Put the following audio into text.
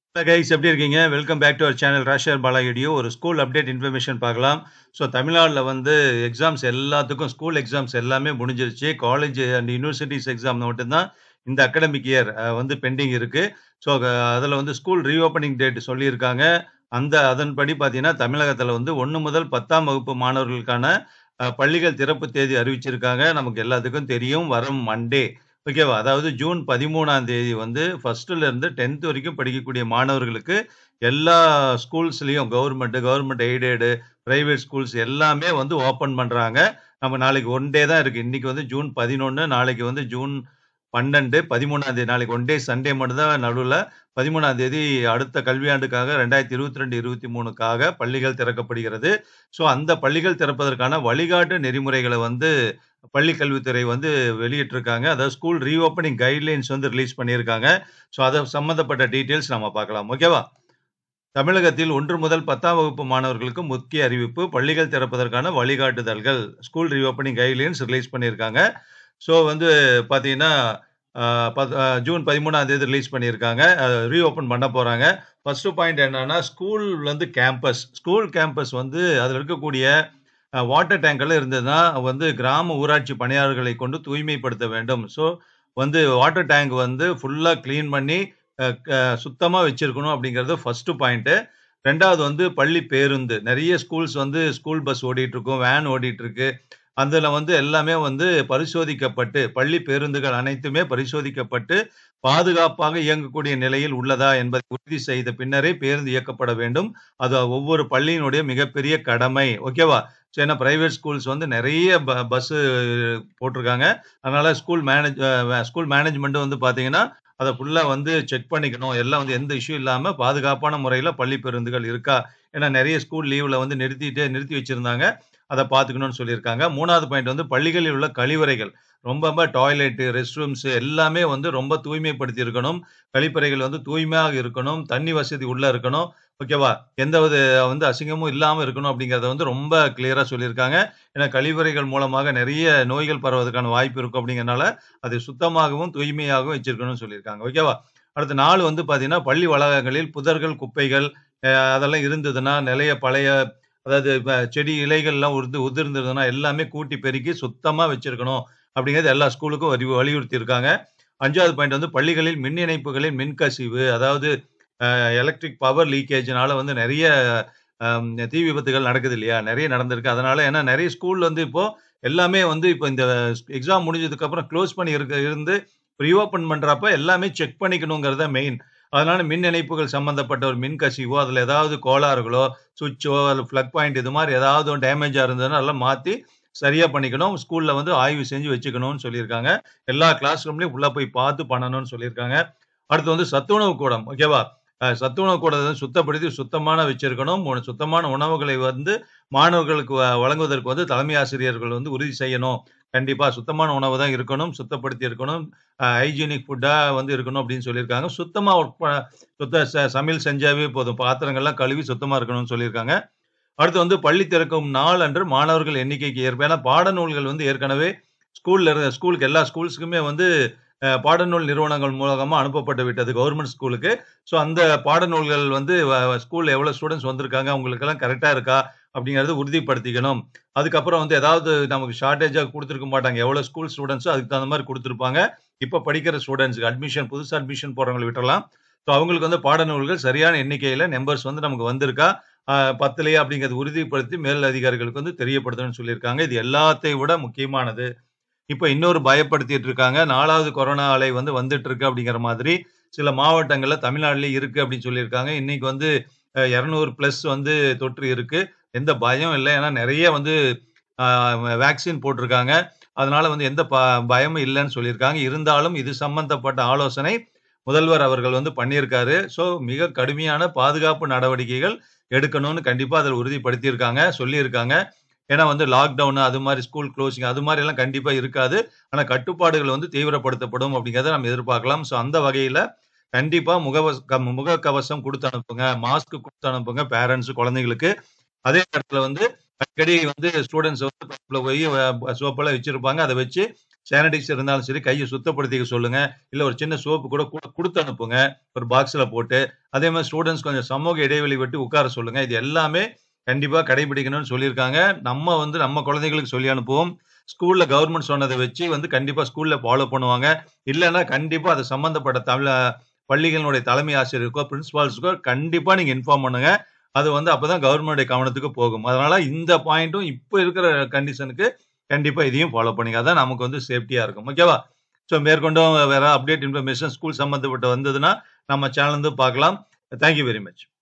Hello guys எப்படி இருக்கீங்க welcome back to our channel ராஷர் பாலா வீடியோ ஒரு ஸ்கூல் அப்டேட் இன்ஃபர்மேஷன் பார்க்கலாம் ஸோ தமிழ்நாட்டில் வந்து எக்ஸாம்ஸ் எல்லாத்துக்கும் ஸ்கூல் எக்ஸாம்ஸ் எல்லாமே முடிஞ்சிருச்சு காலேஜ் அண்ட் யூனிவர்சிட்டிஸ் எக்ஸாம் மட்டும்தான் இந்த அகடமிக் இயர் வந்து பெண்டிங் இருக்கு ஸோ அதில் வந்து ஸ்கூல் ரீஓப்பனிங் டேட் சொல்லியிருக்காங்க அந்த அதன்படி பார்த்தீங்கன்னா தமிழகத்தில் வந்து ஒன்று முதல் பத்தாம் வகுப்பு மாணவர்களுக்கான அஹ், பள்ளிகள் திறப்பு தேதி அறிவிச்சிருக்காங்க நமக்கு எல்லாத்துக்கும் தெரியும் வரும் மண்டே ஓகேவா அதாவது ஜூன் பதிமூணாம் தேதி வந்து ஃபர்ஸ்ட்ல இருந்து டென்த் வரைக்கும் படிக்கக்கூடிய மாணவர்களுக்கு எல்லா ஸ்கூல்ஸ்லயும் government government aided private schools எல்லாமே வந்து ஓப்பன் பண்றாங்க நம்ம நாளைக்கு ஒன் டே தான் இருக்கு இன்னைக்கு வந்து ஜூன் பதினொன்று நாளைக்கு வந்து ஜூன் பன்னெண்டு பதிமூணாம் தேதி நாளைக்கு ஒன் டே சண்டே மட்டும் தான் நடுவில் பதிமூணாம் தேதி அடுத்த கல்வியாண்டுக்காக ரெண்டாயிரத்தி இருபத்தி ரெண்டு இருபத்தி மூணுக்காக பள்ளிகள் திறக்கப்படுகிறது ஸோ அந்த பள்ளிகள் திறப்பதற்கான வழிகாட்டு நெறிமுறைகளை வந்து பள்ளி கல்வித்துறை வந்து வெளியிட்டிருக்காங்க அதாவது ஸ்கூல் ரீஓப்பனிங் கைட்லைன்ஸ் வந்து ரிலீஸ் பண்ணியிருக்காங்க ஸோ அதை சம்மந்தப்பட்ட டீட்டெயில்ஸ் நம்ம பார்க்கலாம் ஓகேவா தமிழகத்தில் ஒன்று முதல் பத்தாம் வகுப்பு மாணவர்களுக்கு முக்கிய அறிவிப்பு பள்ளிகள் திறப்பதற்கான வழிகாட்டுதல்கள் ஸ்கூல் ரீஓப்பனிங் கைட்லைன்ஸ் ரிலீஸ் பண்ணியிருக்காங்க ஸோ வந்து பார்த்தீங்கன்னா ஆஹ் பத்- ஆஹ் ஜூன் பதிமூணாம் தேதி ரிலீஸ் பண்ணியிருக்காங்க ரீஓப்பன் பண்ண போகிறாங்க ஃபர்ஸ்ட் பாயிண்ட் என்னன்னா ஸ்கூல் வந்து கேம்பஸ் ஸ்கூல் கேம்பஸ் வந்து அதில் இருக்கக்கூடிய வாட்டர் டேங்கெல்லாம் இருந்ததுன்னா வந்து கிராம ஊராட்சி பணியாளர்களை கொண்டு தூய்மைப்படுத்த வேண்டும் ஸோ வந்து வாட்டர் டேங்க் வந்து ஃபுல்லாக க்ளீன் பண்ணி சுத்தமாக வச்சிருக்கணும் அப்படிங்கிறது ஃபர்ஸ்ட் பாயிண்ட்டு ரெண்டாவது வந்து பள்ளி பேருந்து நிறைய ஸ்கூல்ஸ் வந்து ஸ்கூல் பஸ் ஓடிட்டு இருக்கும் வேன் ஓடிட்டு இருக்கு அதில் வந்து எல்லாமே வந்து பரிசோதிக்கப்பட்டு பள்ளி பேருந்துகள் அனைத்துமே பரிசோதிக்கப்பட்டு பாதுகாப்பாக இயங்கக்கூடிய நிலையில் உள்ளதா என்பதை உறுதி செய்த பின்னரே பேருந்து இயக்கப்பட வேண்டும் அது ஒவ்வொரு பள்ளியினுடைய மிகப்பெரிய கடமை ஓகேவா ஸோ ஏன்னா பிரைவேட் ஸ்கூல்ஸ் வந்து நிறைய ப பஸ்ஸு போட்டிருக்காங்க அதனால ஸ்கூல் மேனேஜ் ஸ்கூல் மேனேஜ்மெண்ட் வந்து பார்த்தீங்கன்னா அதை ஃபுல்லாக வந்து செக் பண்ணிக்கணும் எல்லாம் வந்து எந்த இஷ்யூ இல்லாமல் பாதுகாப்பான முறையில் பள்ளி பேருந்துகள் இருக்கா ஏன்னா நிறைய ஸ்கூல் லீவில் வந்து நிறுத்திட்டு நிறுத்தி வச்சிருந்தாங்க அதை பார்த்துக்கணும்னு சொல்லியிருக்காங்க மூணாவது பாயிண்ட் வந்து பள்ளிகளில் உள்ள கழிவறைகள் ரொம்ப ரொம்ப டாய்லெட்டு ரெஸ்ட் ரூம்ஸ் எல்லாமே வந்து ரொம்ப தூய்மைப்படுத்தி இருக்கணும் கழிப்பறைகள் வந்து தூய்மையாக இருக்கணும் தண்ணி வசதி உள்ள இருக்கணும் ஓகேவா எந்த ஒரு வந்து அசிங்கமும் இல்லாமல் இருக்கணும் அப்படிங்கிறத வந்து ரொம்ப கிளியராக சொல்லியிருக்காங்க ஏன்னா கழிவறைகள் மூலமாக நிறைய நோய்கள் பரவதற்கான வாய்ப்பு இருக்கும் அப்படிங்கறனால அதை சுத்தமாகவும் தூய்மையாகவும் வச்சிருக்கணும்னு சொல்லியிருக்காங்க ஓகேவா அடுத்த நாள் வந்து பார்த்தீங்கன்னா பள்ளி வளாகங்களில் புதர்கள் குப்பைகள் அஹ் அதெல்லாம் இருந்ததுன்னா நிறைய பழைய அதாவது இப்ப செடி இலைகள்லாம் உதிர்ந்து உதிர்ந்ததுன்னா எல்லாமே கூட்டி பெருக்கி சுத்தமா வச்சிருக்கணும் அப்படிங்கிறது எல்லா ஸ்கூலுக்கும் வலி வலியுறுத்தி இருக்காங்க அஞ்சாவது பாயிண்ட் வந்து பள்ளிகளில் மின் இணைப்புகளில் மின்கசிவு அதாவது எலக்ட்ரிக் பவர் லீக்கேஜ்னால வந்து நிறைய ஆம், தீ விபத்துகள் நடக்குது இல்லையா நிறைய நடந்திருக்கு அதனால ஏன்னா நிறைய ஸ்கூல் வந்து இப்போ எல்லாமே வந்து இப்போ இந்த எக்ஸாம் முடிஞ்சதுக்கு அப்புறம் க்ளோஸ் பண்ணி இருக்க இருந்து ரீஓப்பன் பண்றப்ப எல்லாமே செக் பண்ணிக்கணுங்கிறத மெயின் அதனால மின் இணைப்புகள் சம்பந்தப்பட்ட ஒரு மின் கசிவோ அதில் ஏதாவது கோளாறுகளோ சுவிட்சோ அல்ல ஃப்ளக் பாயிண்ட் இது மாதிரி ஏதாவது டேமேஜாக இருந்ததுன்னா எல்லாம் மாற்றி சரியா பண்ணிக்கணும் ஸ்கூல்ல வந்து ஆய்வு செஞ்சு வச்சுக்கணும்னு சொல்லியிருக்காங்க எல்லா கிளாஸ் ரூம்லயும் உள்ள போய் பார்த்து பண்ணணும்னு சொல்லியிருக்காங்க அடுத்து வந்து சத்துணவு கூடம் ஓகேவா அஹ் சத்துணவு கூடத்தை வந்து சுத்தப்படுத்தி சுத்தமான வச்சிருக்கணும் உண- சுத்தமான உணவுகளை வந்து மாணவர்களுக்கு வ- வழங்குவதற்கு வந்து தலைமை ஆசிரியர்கள் வந்து உறுதி செய்யணும் கண்டிப்பா சுத்தமான உணவு தான் இருக்கணும் சுத்தப்படுத்தி இருக்கணும் ஹைஜீனிக் ஃபுட்டா வந்து இருக்கணும் அப்படின்னு சொல்லியிருக்காங்க சுத்தமா ஒர்க் சுத்த ச- சமையல் செஞ்சாவே போதும் பாத்திரங்கள்லாம் கழுவி சுத்தமா இருக்கணும்னு சொல்லியிருக்காங்க அடுத்து வந்து பள்ளி திறக்கும் நாள் அன்று மாணவர்கள் எண்ணிக்கைக்கு ஏற்ப ஏன்னா பாடநூல்கள் வந்து ஏற்கனவே ஸ்கூல்ல இருந்த ஸ்கூலுக்கு எல்லா ஸ்கூல்ஸுக்குமே வந்து அஹ், பாடநூல் நிறுவனங்கள் மூலமா அனுப்பப்பட்டு விட்டது கவர்மெண்ட் ஸ்கூலுக்கு ஸோ அந்த பாடநூல்கள் வந்து ஸ்கூல்ல எவ்வளவு ஸ்டூடெண்ட்ஸ் வந்திருக்காங்க அவங்களுக்கெல்லாம் கரெக்டா இருக்கா அப்படிங்கறது உறுதிப்படுத்திக்கணும் அதுக்கப்புறம் வந்து ஏதாவது நமக்கு ஷார்ட்டேஜாக கொடுத்துருக்க மாட்டாங்க எவ்வளவு ஸ்கூல் ஸ்டூடெண்ட்ஸோ அதுக்கு தகுந்த மாதிரி கொடுத்துருப்பாங்க இப்போ படிக்கிற ஸ்டூடெண்ட்ஸ்க்கு அட்மிஷன் புதுசா அட்மிஷன் போறவங்களை விட்டுறலாம் ஸோ அவங்களுக்கு வந்து பாடநூல்கள் சரியான எண்ணிக்கையில நம்பர்ஸ் வந்து நமக்கு வந்திருக்கா ஆஹ் பத்தலையே அப்படிங்கிறது உறுதிப்படுத்தி மேல் அதிகாரிகளுக்கு வந்து தெரியப்படுத்தணும்னு சொல்லியிருக்காங்க இது எல்லாத்தையும் விட முக்கியமானது இப்போ இன்னொரு பயப்படுத்திட்டு இருக்காங்க நாலாவது கொரோனா அலை வந்து வந்துட்டு இருக்கு அப்படிங்கிற மாதிரி சில மாவட்டங்கள்ல தமிழ்நாட்டிலேயே இருக்கு அப்படின்னு சொல்லியிருக்காங்க இன்னைக்கு வந்து இரநூறு பிளஸ் வந்து தொற்று இருக்கு எந்த பயம் இல்லை ஏன்னா நிறைய வந்து வேக்சின் போட்டிருக்காங்க அதனால வந்து எந்த ப- பயமும் இல்லைன்னு சொல்லியிருக்காங்க இருந்தாலும் இது சம்பந்தப்பட்ட ஆலோசனை முதல்வர் அவர்கள் வந்து பண்ணியிருக்காரு ஸோ மிக கடுமையான பாதுகாப்பு நடவடிக்கைகள் எடுக்கணும்னு கண்டிப்பா அதில் உறுதிப்படுத்தியிருக்காங்க சொல்லியிருக்காங்க ஏன்னா வந்து லாக்டவுன் அது மாதிரி ஸ்கூல் க்ளோசிங் அது மாதிரி எல்லாம் கண்டிப்பா இருக்காது ஆனா கட்டுப்பாடுகள் வந்து தீவிரப்படுத்தப்படும் அப்படிங்கிறத நம்ம எதிர்பார்க்கலாம் ஸோ அந்த வகையில கண்டிப்பா முகவஸ் கம்- முகக்கவசம் கொடுத்து அனுப்புங்க மாஸ்க் கொடுத்து அனுப்புங்க பேரண்ட்ஸ் குழந்தைங்களுக்கு அதே நேரத்துல வந்து அடிக்கடி வந்து ஸ்டூடெண்ட்ஸ் வந்து பக்கத்துல போய் சோப்பெல்லாம் வச்சிருப்பாங்க அதை வச்சு சானிடைசர் இருந்தாலும் சரி கையை சுத்தப்படுத்திக்க சொல்லுங்க. இல்ல ஒரு சின்ன சோப்பு கூட கூட குடுத்து அனுப்புங்க. ஒரு பாக்ஸ்ல போட்டு. அதே மாரி ஸ்டூடண்ட்ஸ் கொஞ்சம் சமூக இடைவெளி விட்டு உட்கார சொல்லுங்க. இது எல்லாமே கண்டிப்பா கடைபிடிக்கணும்னு சொல்லியிருக்காங்க. நம்ம வந்து நம்ம குழந்தைகளுக்கு சொல்லி அனுப்புவோம். ஸ்கூல்ல கவர்ன்மெண்ட் சொன்னத வச்சு வந்து கண்டிப்பா ஸ்கூல்ல ஃபாலோ பண்ணுவாங்க. இல்லன்னா கண்டிப்பா அது சம்பந்தப்பட்ட தமிழ பள்ளிகளினுடைய தலைமை ஆசிரியருக்கோ, பிரின்சிபால்ஸ்க்கோ கண்டிப்பா நீங்க இன்ஃபார்ம் பண்ணுங்க. அது வந்து அப்பதான் கவர்ன்மென்ட் கவனத்துக்கு போகும். அதனால இந்த பாயிண்ட்டும் இப்ப இருக்கிற கண்டிஷனுக்கு கண்டிப்பா இதையும் ஃபாலோ பண்ணுங்க. அதான் நமக்கு வந்து சேஃப்டியா இருக்கும். ஓகேவா? ஸோ மேற்கொண்டும் வேற அப்டேட் இன்ஃபர்மேஷன் ஸ்கூல் சம்பந்தப்பட்டு வந்ததுன்னா, நம்ம சேனல்ல இருந்து பார்க்கலாம். Thank you very much.